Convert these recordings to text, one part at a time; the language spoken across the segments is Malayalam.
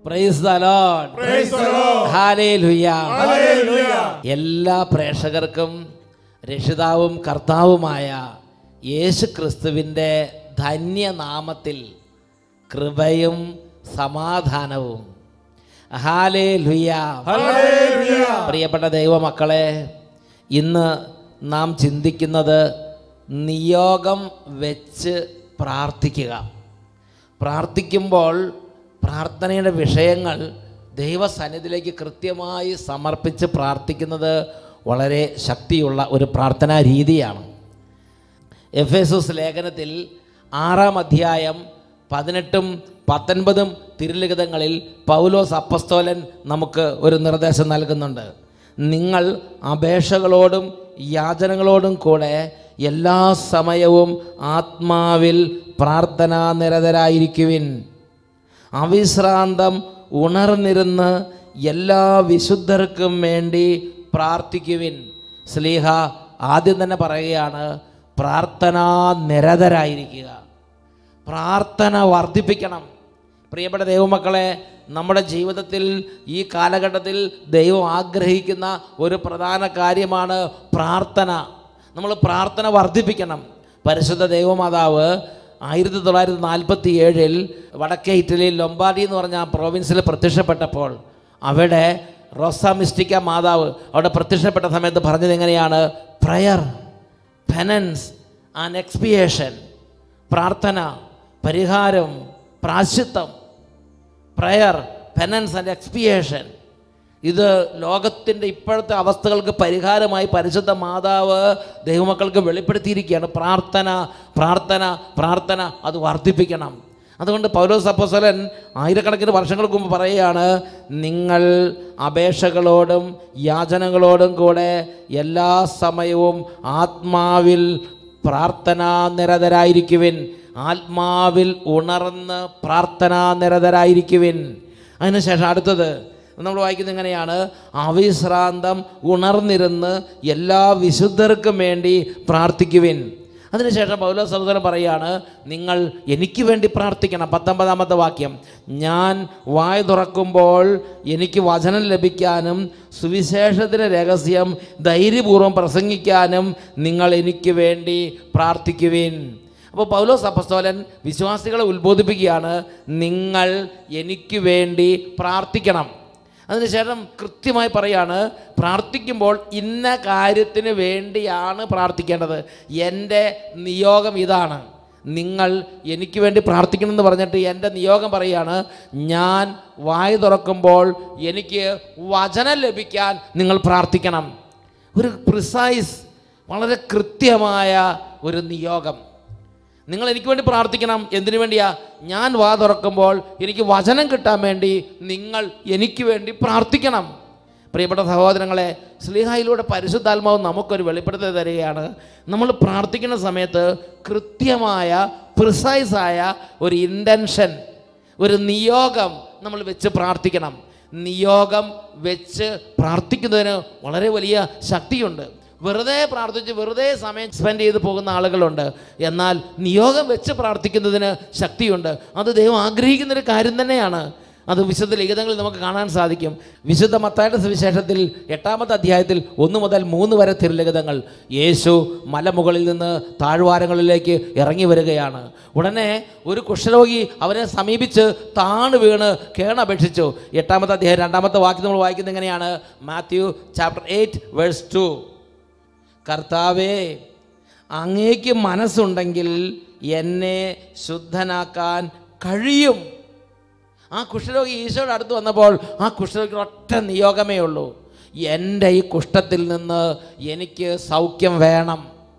Praise the Lord Praise the Lord. Hallelujah Hallelujah. എല്ലാ പ്രേക്ഷകർക്കും രക്ഷിതാവും കർത്താവുമായ യേശു ക്രിസ്തുവിൻ്റെ ധന്യനാമത്തിൽ കൃപയും സമാധാനവും ഹാലേ Hallelujah. പ്രിയപ്പെട്ട ദൈവമക്കളെ ഇന്ന് നാം ചിന്തിക്കുന്നത് നിയോഗം വെച്ച് പ്രാർത്ഥിക്കുക പ്രാർത്ഥിക്കുമ്പോൾ പ്രാർത്ഥനയുടെ വിഷയങ്ങൾ ദൈവസന്നിധിയിലേക്ക് കൃത്യമായി സമർപ്പിച്ച് പ്രാർത്ഥിക്കുന്നത് വളരെ ശക്തിയുള്ള ഒരു പ്രാർത്ഥനാ രീതിയാണ് എഫ് എസ് ലേഖനത്തിൽ ആറാം അധ്യായം പതിനെട്ടും പത്തൊൻപതും തിരുലിഖിതങ്ങളിൽ പൗലോസ് അപ്പസ്തോലൻ നമുക്ക് ഒരു നിർദ്ദേശം നൽകുന്നുണ്ട് നിങ്ങൾ അപേക്ഷകളോടും യാചനകളോടും കൂടെ എല്ലാ സമയവും ആത്മാവിൽ പ്രാർത്ഥനാ നിരതരായിരിക്കുവിൻ അവിശ്രാന്തം ഉണർന്നിരുന്ന് എല്ലാ വിശുദ്ധർക്കും വേണ്ടി പ്രാർത്ഥിക്കുവിൻ സ്ലീഹ ആദ്യം തന്നെ പറയുകയാണ് പ്രാർത്ഥനാ നിരതരായിരിക്കുക പ്രാർത്ഥന വർദ്ധിപ്പിക്കണം പ്രിയപ്പെട്ട ദൈവമക്കളെ നമ്മുടെ ജീവിതത്തിൽ ഈ കാലഘട്ടത്തിൽ ദൈവം ആഗ്രഹിക്കുന്ന ഒരു പ്രധാന കാര്യമാണ് പ്രാർത്ഥന നമ്മൾ പ്രാർത്ഥന വർദ്ധിപ്പിക്കണം പരിശുദ്ധ ദൈവമാതാവ് ആയിരത്തി തൊള്ളായിരത്തി നാൽപ്പത്തി ഏഴിൽ വടക്കേ ഇറ്റലിയിൽ ലൊമ്പാർഡി എന്ന് പറഞ്ഞ ആ പ്രോവിൻസിൽ പ്രത്യക്ഷപ്പെട്ടപ്പോൾ അവിടെ റോസ മിസ്റ്റിക്ക മാതാവ് അവിടെ പ്രത്യക്ഷപ്പെട്ട സമയത്ത് പറഞ്ഞത് എങ്ങനെയാണ് പ്രയർ പെനൻസ് ആൻഡ് എക്സ്പിയേഷൻ പ്രാർത്ഥന പരിഹാരം പ്രാശ്ചിത്തം പ്രയർ പെനൻസ് ആൻഡ് എക്സ്പിയേഷൻ ഇത് ലോകത്തിൻ്റെ ഇപ്പോഴത്തെ അവസ്ഥകൾക്ക് പരിഹാരമായി പരിശുദ്ധ മാതാവ് ദൈവമക്കൾക്ക് വെളിപ്പെടുത്തിയിരിക്കുകയാണ് പ്രാർത്ഥന പ്രാർത്ഥന പ്രാർത്ഥന അത് വർദ്ധിപ്പിക്കണം അതുകൊണ്ട് പൗലോസ് അപ്പോസ്തലൻ ആയിരക്കണക്കിന് വർഷങ്ങൾക്ക് മുമ്പ് പറയുകയാണ് നിങ്ങൾ അപേക്ഷകളോടും യാചനകളോടും കൂടെ എല്ലാ സമയവും ആത്മാവിൽ പ്രാർത്ഥനാ നിരതരായിരിക്കുവിൻ ആത്മാവിൽ ഉണർന്ന് പ്രാർത്ഥനാ നിരതരായിരിക്കുവിൻ അതിനുശേഷം അടുത്തത് നമ്മൾ വായിക്കുന്നത് എങ്ങനെയാണ് അവിശ്രാന്തം ഉണർന്നിരുന്ന് എല്ലാ വിശുദ്ധർക്കും വേണ്ടി പ്രാർത്ഥിക്കുവിൻ അതിനുശേഷം പൗലോ സഹോദരൻ പറയാണ് നിങ്ങൾ എനിക്ക് വേണ്ടി പ്രാർത്ഥിക്കണം പത്തൊമ്പതാമത്തെ വാക്യം ഞാൻ വായ തുറക്കുമ്പോൾ എനിക്ക് വചനം ലഭിക്കാനും സുവിശേഷത്തിൻ്റെ രഹസ്യം ധൈര്യപൂർവ്വം പ്രസംഗിക്കാനും നിങ്ങൾ എനിക്ക് വേണ്ടി പ്രാർത്ഥിക്കുവിൻ അപ്പോൾ പൗലോസ് അപ്പസ്തോലൻ വിശ്വാസികളെ ഉത്ബോധിപ്പിക്കുകയാണ് നിങ്ങൾ എനിക്ക് വേണ്ടി പ്രാർത്ഥിക്കണം അതിനുശേഷം കൃത്യമായി പറയാണ് പ്രാർത്ഥിക്കുമ്പോൾ ഇന്ന കാര്യത്തിന് വേണ്ടിയാണ് പ്രാർത്ഥിക്കേണ്ടത് എൻ്റെ നിയോഗം ഇതാണ് നിങ്ങൾ എനിക്ക് വേണ്ടി പ്രാർത്ഥിക്കണമെന്ന് പറഞ്ഞിട്ട് എൻ്റെ നിയോഗം പറയുകയാണ് ഞാൻ വായ തുറക്കുമ്പോൾ എനിക്ക് വചനം ലഭിക്കാൻ നിങ്ങൾ പ്രാർത്ഥിക്കണം ഒരു പ്രിസൈസ് വളരെ കൃത്യമായ ഒരു നിയോഗം നിങ്ങൾ എനിക്ക് വേണ്ടി പ്രാർത്ഥിക്കണം എന്തിനു വേണ്ടിയാ ഞാൻ വാ തുറക്കുമ്പോൾ എനിക്ക് വചനം കിട്ടാൻ വേണ്ടി നിങ്ങൾ എനിക്ക് വേണ്ടി പ്രാർത്ഥിക്കണം പ്രിയപ്പെട്ട സഹോദരങ്ങളെ സ്ലിഹായിലൂടെ പരിശുദ്ധാത്മാവ് നമുക്കൊരു വെളിപ്പെടുത്തൽ തരികയാണ് നമ്മൾ പ്രാർത്ഥിക്കുന്ന സമയത്ത് കൃത്യമായ പ്രിസൈസായ ഒരു ഇൻറ്റൻഷൻ ഒരു നിയോഗം നമ്മൾ വെച്ച് പ്രാർത്ഥിക്കണം നിയോഗം വെച്ച് പ്രാർത്ഥിക്കുന്നതിന് വളരെ വലിയ ശക്തിയുണ്ട് വെറുതെ പ്രാർത്ഥിച്ച് വെറുതെ സമയം സ്പെൻഡ് ചെയ്ത് പോകുന്ന ആളുകളുണ്ട് എന്നാൽ നിയോഗം വെച്ച് പ്രാർത്ഥിക്കുന്നതിന് ശക്തിയുണ്ട് അത് ദൈവം ആഗ്രഹിക്കുന്നൊരു കാര്യം തന്നെയാണ് അത് വിശുദ്ധ ലിഖിതങ്ങളിൽ നമുക്ക് കാണാൻ സാധിക്കും വിശുദ്ധ മത്തായുടെ സുവിശേഷത്തിൽ എട്ടാമത്തെ അധ്യായത്തിൽ ഒന്ന് മുതൽ മൂന്ന് വരെ തിരുലിഖിതങ്ങൾ യേശു മലമുകളിൽ നിന്ന് താഴ്വാരങ്ങളിലേക്ക് ഇറങ്ങി വരികയാണ് ഉടനെ ഒരു കുഷ്ഠരോഗി അവനെ സമീപിച്ച് താണു വീണ് കേണപേക്ഷിച്ചു എട്ടാമത്തെ അധ്യായം രണ്ടാമത്തെ വാക്യം നമ്മൾ വായിക്കുന്നത് എങ്ങനെയാണ് Matthew chapter eight verse two കർത്താവേ അങ്ങേക്ക് മനസ്സുണ്ടെങ്കിൽ എന്നെ ശുദ്ധനാക്കാൻ കഴിയും ആ കുഷ്ഠരോഗി ഈശോയുടെ അടുത്ത് വന്നപ്പോൾ ആ കുഷ്ഠരോഗിക്ക് ഒറ്റ നിയോഗമേ ഉള്ളൂ എൻ്റെ ഈ കുഷ്ഠത്തിൽ നിന്ന് എനിക്ക് സൗഖ്യം വേണം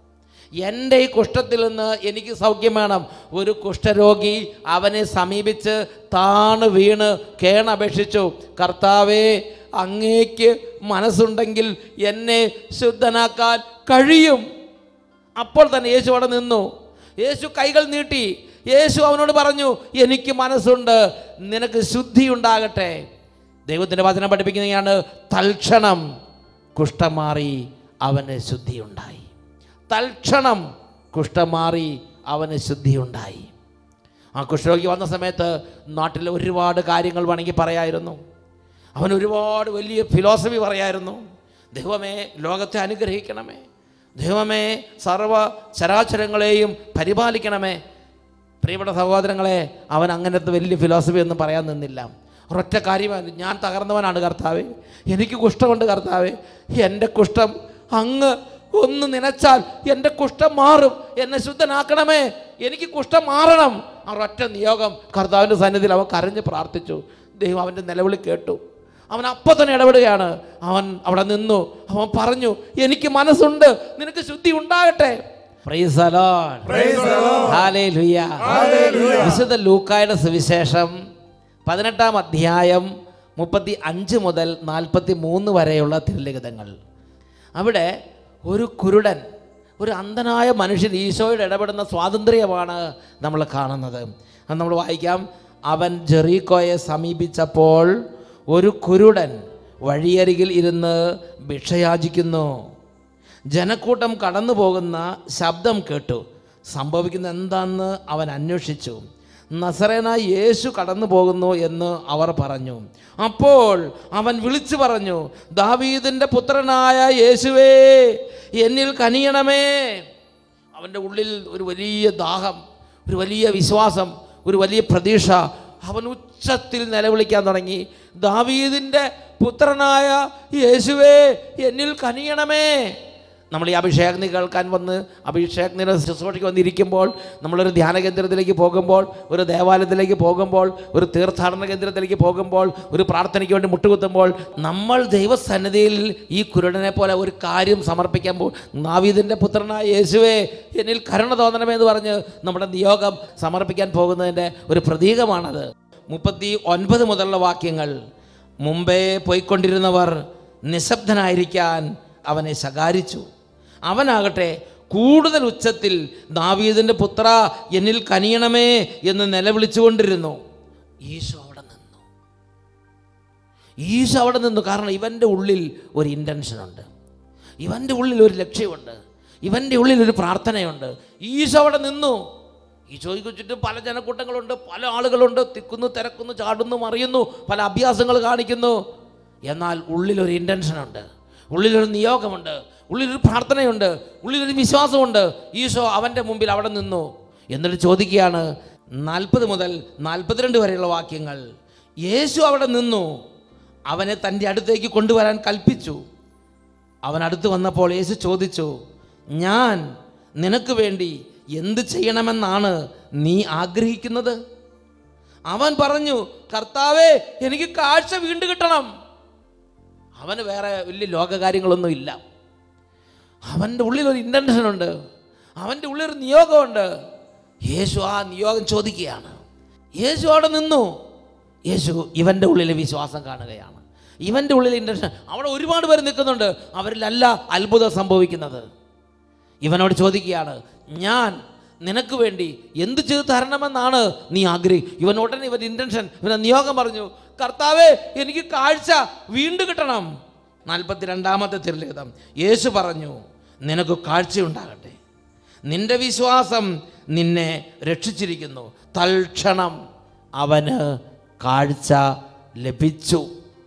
എൻ്റെ ഈ കുഷ്ഠത്തിൽ നിന്ന് എനിക്ക് സൗഖ്യം വേണം ഒരു കുഷ്ഠരോഗി അവനെ സമീപിച്ച് താണ് വീണ് കേണപേക്ഷിച്ചു കർത്താവേ അങ്ങേക്ക് മനസ്സുണ്ടെങ്കിൽ എന്നെ ശുദ്ധനാക്കാൻ കഴിയും അപ്പോൾ തന്നെ യേശു അവിടെ നിന്നു യേശു കൈകൾ നീട്ടി യേശു അവനോട് പറഞ്ഞു എനിക്ക് മനസ്സുണ്ട് നിനക്ക് ശുദ്ധി ഉണ്ടാകട്ടെ ദൈവത്തിൻ്റെ വചനം പഠിപ്പിക്കുന്നതാണ് തൽക്ഷണം കുഷ്ഠം മാറി അവന് ശുദ്ധിയുണ്ടായി തൽക്ഷണം കുഷ്ഠം മാറി അവന് ശുദ്ധിയുണ്ടായി ആ കുഷ്ഠരോഗി വന്ന സമയത്ത് നാട്ടിൽ ഒരുപാട് കാര്യങ്ങൾ വേണമെങ്കിൽ പറയായിരുന്നു അവൻ ഒരുപാട് വലിയ ഫിലോസഫി പറയായിരുന്നു ദൈവമേ ലോകത്തെ അനുഗ്രഹിക്കണമേ ദൈവമേ സർവ ചരാചരങ്ങളെയും പരിപാലിക്കണമേ പ്രിയപ്പെട്ട സഹോദരങ്ങളെ അവൻ അങ്ങനത്തെ വലിയ ഫിലോസഫി ഒന്നും പറയാൻ നിന്നില്ല ഒരൊറ്റ കാര്യമാണ് ഞാൻ തകർന്നവനാണ് കർത്താവേ എനിക്ക് കുഷ്ഠമുണ്ട് കർത്താവേ എൻ്റെ കുഷ്ഠം അങ്ങ് ഒന്ന് നനച്ചാൽ എൻ്റെ കുഷ്ഠം മാറും എന്നെ ശുദ്ധനാക്കണമേ എനിക്ക് കുഷ്ഠം മാറണം ആ ഒരൊറ്റ നിയോഗം കർത്താവിൻ്റെ സന്നിധിയിൽ അവൻ കരഞ്ഞ് പ്രാർത്ഥിച്ചു ദൈവം അവൻ്റെ നിലവിളി കേട്ടു അവൻ അപ്പം തന്നെ ഇടപെടുകയാണ് അവൻ അവിടെ നിന്നു അവൻ പറഞ്ഞു എനിക്ക് മനസ്സുണ്ട് നിനക്ക് ശുദ്ധി ഉണ്ടാകട്ടെ Praise the Lord. Praise the Lord. Hallelujah. Hallelujah. വിശുദ്ധ ലൂക്കായുടെ സുവിശേഷം പതിനെട്ടാം അധ്യായം മുപ്പത്തി അഞ്ച് മുതൽ നാൽപ്പത്തി മൂന്ന് വരെയുള്ള തിരുലിഖിതങ്ങൾ അവിടെ ഒരു കുരുടൻ ഒരു അന്ധനായ മനുഷ്യൻ ഈശോയുടെ ഇടപെടുന്ന സ്വാതന്ത്ര്യമാണ് നമ്മൾ കാണുന്നത് അത് നമ്മൾ വായിക്കാം അവൻ ജെറീക്കോയെ സമീപിച്ചപ്പോൾ ഒരു കുരുടൻ വഴിയരികിൽ ഇരുന്ന് ഭിക്ഷയാചിക്കുന്നു ജനക്കൂട്ടം കടന്നു പോകുന്ന ശബ്ദം കേട്ടു സംഭവിക്കുന്ന എന്താണെന്ന് അവൻ അന്വേഷിച്ചു നസറേനായ യേശു കടന്നു പോകുന്നു എന്ന് അവർ പറഞ്ഞു അപ്പോൾ അവൻ വിളിച്ചു പറഞ്ഞു ദാവീദിൻ്റെ പുത്രനായ യേശുവേ എന്നിൽ കനിയണമേ അവൻ്റെ ഉള്ളിൽ ഒരു വലിയ ദാഹം ഒരു വലിയ വിശ്വാസം ഒരു വലിയ പ്രതീക്ഷ അവൻ ഉച്ചത്തിൽ നിലവിളിക്കാൻ തുടങ്ങി ദാവീദിൻ്റെ പുത്രനായ യേശുവേ എന്നിൽ കനിയണമേ നമ്മൾ ഈ അഭിഷേകനി കേൾക്കാൻ വന്ന് അഭിഷേകനിയുടെ ശുശ്രൂഷയ്ക്ക് വന്നിരിക്കുമ്പോൾ നമ്മളൊരു ധ്യാന കേന്ദ്രത്തിലേക്ക് പോകുമ്പോൾ ഒരു ദേവാലയത്തിലേക്ക് പോകുമ്പോൾ ഒരു തീർത്ഥാടന കേന്ദ്രത്തിലേക്ക് പോകുമ്പോൾ ഒരു പ്രാർത്ഥനയ്ക്ക് വേണ്ടി മുട്ടുകുത്തുമ്പോൾ നമ്മൾ ദൈവസന്നിധിയിൽ ഈ കുരുടനെ പോലെ ഒരു കാര്യം സമർപ്പിക്കാൻ പോകും നാവീദിൻ്റെ പുത്രനായ യേശുവേ എന്നിൽ കരുണ തോന്നണമേ എന്ന് പറഞ്ഞ് നമ്മുടെ നിയോഗം സമർപ്പിക്കാൻ പോകുന്നതിൻ്റെ ഒരു പ്രതീകമാണത് മുപ്പത്തി ഒൻപത് മുതലുള്ള വാക്യങ്ങൾ മുമ്പേ പോയിക്കൊണ്ടിരുന്നവർ നിശബ്ദനായിരിക്കാൻ അവനെ ശകാരിച്ചു അവനാകട്ടെ കൂടുതൽ ഉച്ചത്തിൽ ദാവീദിൻ്റെ പുത്ര എന്നിൽ കനിയണമേ എന്ന് നിലവിളിച്ചുകൊണ്ടിരുന്നു ഈശോ അവിടെ നിന്നു ഈശോ അവിടെ നിന്നു കാരണം ഇവൻ്റെ ഉള്ളിൽ ഒരു ഇൻറ്റൻഷനുണ്ട് ഇവൻ്റെ ഉള്ളിൽ ഒരു ലക്ഷ്യമുണ്ട് ഇവൻ്റെ ഉള്ളിൽ ഒരു പ്രാർത്ഥനയുണ്ട് ഈശോ അവിടെ നിന്നു ഈശോയ്ക്ക് ചുറ്റും പല ജനക്കൂട്ടങ്ങളുണ്ട് പല ആളുകളുണ്ട് തിക്കുന്നു തിരക്കുന്നു ചാടുന്നു മറിയുന്നു പല അഭ്യാസങ്ങൾ കാണിക്കുന്നു എന്നാൽ ഉള്ളിലൊരു ഇൻറ്റൻഷനുണ്ട് ഉള്ളിലൊരു നിയോഗമുണ്ട് ഉള്ളിലൊരു പ്രാർത്ഥനയുണ്ട് ഉള്ളിലൊരു വിശ്വാസമുണ്ട് ഈശോ അവൻ്റെ മുമ്പിൽ അവിടെ നിന്നു എന്നിട്ട് ചോദിക്കുകയാണ് നാൽപ്പത് മുതൽ നാൽപ്പത്തിരണ്ട് വരെയുള്ള വാക്യങ്ങൾ യേശു അവിടെ നിന്നു അവനെ തൻ്റെ അടുത്തേക്ക് കൊണ്ടുവരാൻ കൽപ്പിച്ചു അവൻ അടുത്ത് വന്നപ്പോൾ യേശു ചോദിച്ചു ഞാൻ നിനക്ക് വേണ്ടി എന്ത് ചെയ്യണമെന്നാണ് നീ ആഗ്രഹിക്കുന്നത് അവൻ പറഞ്ഞു കർത്താവേ എനിക്ക് കാഴ്ച വീണ്ടും കിട്ടണം അവന് വേറെ വലിയ ലോകകാര്യങ്ങളൊന്നും ഇല്ല അവൻ്റെ ഉള്ളിൽ ഒരു ഇൻറ്റൻഷനുണ്ട് അവൻ്റെ ഉള്ളിൽ ഒരു നിയോഗമുണ്ട് യേശു ആ നിയോഗം ചോദിക്കുകയാണ് യേശു അവിടെ നിന്നു യേശു ഇവൻ്റെ ഉള്ളിലെ വിശ്വാസം കാണുകയാണ് ഇവൻ്റെ ഉള്ളിലെ ഇൻറ്റൻഷൻ അവിടെ ഒരുപാട് പേര് നിൽക്കുന്നുണ്ട് അവരിലല്ല അത്ഭുതം സംഭവിക്കുന്നത് ഇവനോട് ചോദിക്കുകയാണ് ഞാൻ നിനക്ക് വേണ്ടി എന്ത് ചെയ്തു തരണമെന്നാണ് നീ ആഗ്രഹി ഇവൻ ഉടനെ ഇവൻ ഇൻറ്റൻഷൻ ഇവനെ നിയോഗം പറഞ്ഞു കർത്താവേ എനിക്ക് കാഴ്ച വീണ്ടും കിട്ടണം നാൽപ്പത്തി രണ്ടാമത്തെ തിരലിഖിതം യേശു പറഞ്ഞു നിനക്ക് കാഴ്ചയുണ്ടാകട്ടെ നിന്റെ വിശ്വാസം നിന്നെ രക്ഷിച്ചിരിക്കുന്നു തൽക്ഷണം അവന് കാഴ്ച ലഭിച്ചു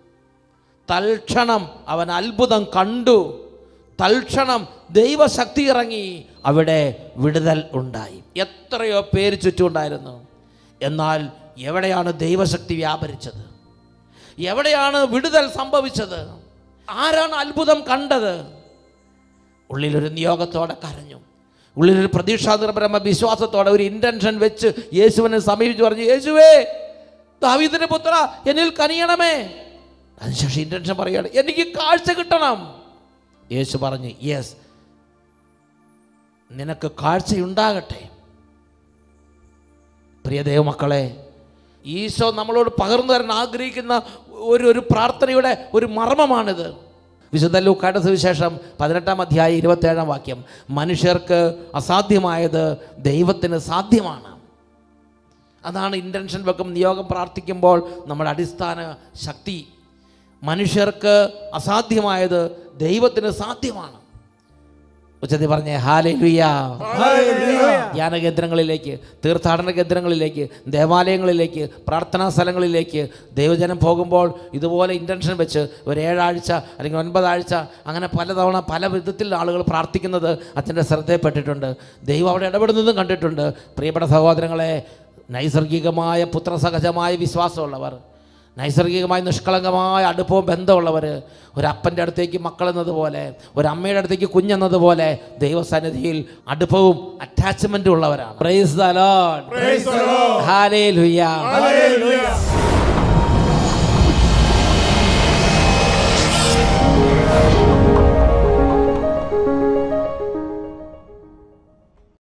തൽക്ഷണം അവൻ അത്ഭുതം കണ്ടു തൽക്ഷണം ദൈവശക്തി ഇറങ്ങി അവിടെ വിടുതൽ ഉണ്ടായി എത്രയോ പേര് ചുറ്റുമുണ്ടായിരുന്നു എന്നാൽ എവിടെയാണ് ദൈവശക്തി വ്യാപരിച്ചത് എവിടെയാണ് വിടുതൽ സംഭവിച്ചത് ആരാണ് അത്ഭുതം കണ്ടത് ഉള്ളിലൊരു നിയോഗത്തോടെ കരഞ്ഞു ഉള്ളിലൊരു പ്രതീക്ഷാനിർഭരമ വിശ്വാസത്തോടെ ഒരു ഇൻറ്റൻഷൻ വെച്ച് യേശുവിനെ സമീപിച്ച് പറഞ്ഞു യേശുവേ ദാവീദിന്റെ പുത്ര എന്നിൽ കനിയണമേ അതിനുശേഷം ഇൻറ്റൻഷൻ പറയുകയാണ് എനിക്ക് കാഴ്ച കിട്ടണം യേശു പറഞ്ഞു യെസ് നിനക്ക് കാഴ്ചയുണ്ടാകട്ടെ പ്രിയ ദൈവമക്കളെ ഈശോ നമ്മളോട് പകർന്നു തരാൻ ആഗ്രഹിക്കുന്ന ഒരു ഒരു പ്രാർത്ഥനയുടെ ഒരു മർമ്മമാണിത് വിശുദ്ധ ലൂക്കായുടെ സുവിശേഷം പതിനെട്ടാം അധ്യായം ഇരുപത്തേഴാം വാക്യം മനുഷ്യർക്ക് അസാധ്യമായത് ദൈവത്തിന് സാധ്യമാണ് അതാണ് ഇൻറ്റൻഷൻ വെക്കും നിയോഗം പ്രാർത്ഥിക്കുമ്പോൾ നമ്മുടെ അടിസ്ഥാന ശക്തി മനുഷ്യർക്ക് അസാധ്യമായത് ദൈവത്തിന് സാധ്യമാണ് ഉച്ചത്തി പറഞ്ഞേ ഹാലേ ലുയ്യ Hallelujah. ധ്യാന കേന്ദ്രങ്ങളിലേക്ക് തീർത്ഥാടന കേന്ദ്രങ്ങളിലേക്ക് ദേവാലയങ്ങളിലേക്ക് പ്രാർത്ഥനാ സ്ഥലങ്ങളിലേക്ക് ദൈവജനം പോകുമ്പോൾ ഇതുപോലെ ഇൻറ്റൻഷൻ വെച്ച് ഒരു ഏഴാഴ്ച അല്ലെങ്കിൽ ഒൻപതാഴ്ച അങ്ങനെ പലതവണ പല വിധത്തിൽ ആളുകൾ പ്രാർത്ഥിക്കുന്നത് അച്ഛൻ്റെ ശ്രദ്ധയിൽപ്പെട്ടിട്ടുണ്ട് ദൈവം അവിടെ ഇടപെടുന്നതും കണ്ടിട്ടുണ്ട് പ്രിയപ്പെട്ട സഹോദരങ്ങളെ നൈസർഗികമായ പുത്രസഹജമായ വിശ്വാസമുള്ളവർ നൈസർഗികമായി നിഷ്കളങ്കമായ അടുപ്പവും ബന്ധമുള്ളവർ ഒരപ്പൻ്റെ അടുത്തേക്ക് മക്കളെന്നതുപോലെ ഒരമ്മയുടെ അടുത്തേക്ക് കുഞ്ഞെന്നതുപോലെ ദൈവസന്നിധിയിൽ അടുപ്പവും അറ്റാച്ച്മെൻറ്റും ഉള്ളവരാണ് praise the Lord Praise the Lord. Hallelujah Hallelujah.